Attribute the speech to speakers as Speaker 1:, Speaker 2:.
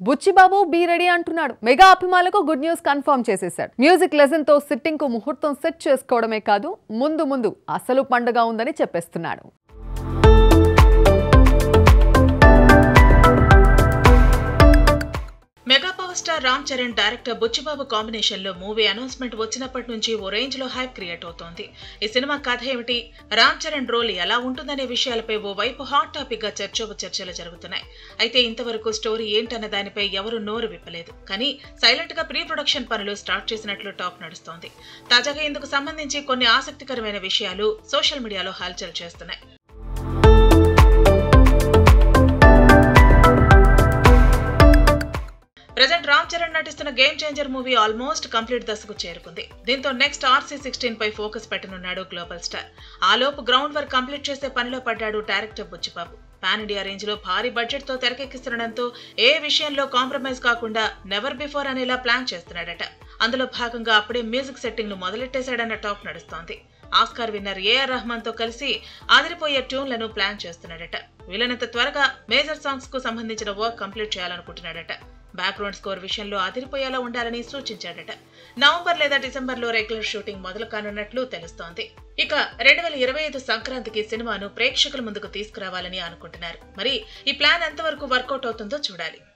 Speaker 1: Buchibabu be ready అంటున్నాడు mega అభిమానులకు good news confirm చేసేశాడు మ్యూజిక్ లెసన్ తో సిట్టింగ్ కు ముహూర్తం సెట్ చేసుకోవడమే కాదు ముందు ముందు అసలు పండుగ ఉందని చెప్పేస్తున్నాడు
Speaker 2: mega power star Ram Charan director Buchibabu combination లో మూవీ అనౌన్స్మెంట్ వచ్చినప్పటి నుంచి ఓ రేంజ్ లో హైప్ క్రియేట్ అవుతోంది ఈ సినిమా కథ ఏమిటి రామ్ చరణ్ రోల్ ఎలా ఉంటుందనే విషయాలపై ఓ వైపు హాట్ టాపిక్ గా చర్చోప చర్చలు జరుగుతున్నాయి అయితే ఇంతవరకు స్టోరీ ఏంటన్న దానిపై ఎవరు నోరు విప్పలేదు కానీ సైలెంట్ గా ప్రీ ప్రొడక్షన్ పనులు స్టార్ట్ చేసినట్లు టాక్ నడుస్తోంది తాజాగా ఇందుకు సంబంధించి కొన్ని ఆసక్తికరమైన విషయాలు సోషల్ మీడియాలో హల్చల్ చేస్తున్నాయి ప్రజెంట్ రామ్ చరణ్ నటిస్తున్న game changer movie almost complete దశకు చేరుకుంది దీంతో నెక్స్ట్ ఆర్సీ సిక్స్టీన్ పై ఫోకస్ పెట్టనున్నాడు గ్లోబల్ స్టార్ ఆ లోపు గ్రౌండ్ వర్క్ కంప్లీట్ చేసే పనిలో పడ్డాడు director Buchibabu pan India range లో భారీ బడ్జెట్ తో తెరకెక్కిస్తుండడంతో ఏ విషయంలో కాంప్రమైజ్ కాకుండా నెవర్ బిఫోర్ అనేలా ప్లాన్ చేస్తున్నాడట అందులో భాగంగా అప్పుడే మ్యూజిక్ సెట్టింగ్ ను మొదలెట్టేశాడన్న టాక్ నడుస్తోంది ఆస్కార్ విన్నర్ ఏఆర్ రహమాన్ తో కలిసి ఆదిరిపోయే ట్యూన్లను ప్లాన్ చేస్తున్నాడట వీలైనంత త్వరగా మేజర్ సాంగ్స్ కు సంబంధించిన వర్క్ కంప్లీట్ చేయాలనుకుంటున్నాడట బ్యాక్గ్రౌండ్ స్కోర్ విషయంలో అదిరిపోయేలా ఉండాలని సూచించాడట నవంబర్ లేదా డిసెంబర్ లో రెగ్యులర్ షూటింగ్ మొదలు కానున్నట్లు తెలుస్తోంది ఇక రెండు వేల ఇరవై ఐదు సంక్రాంతికి సినిమాను ప్రేక్షకుల ముందుకు తీసుకురావాలని అనుకుంటున్నారు మరి ఈ ప్లాన్ ఎంతవరకు వర్కౌట్ అవుతుందో చూడాలి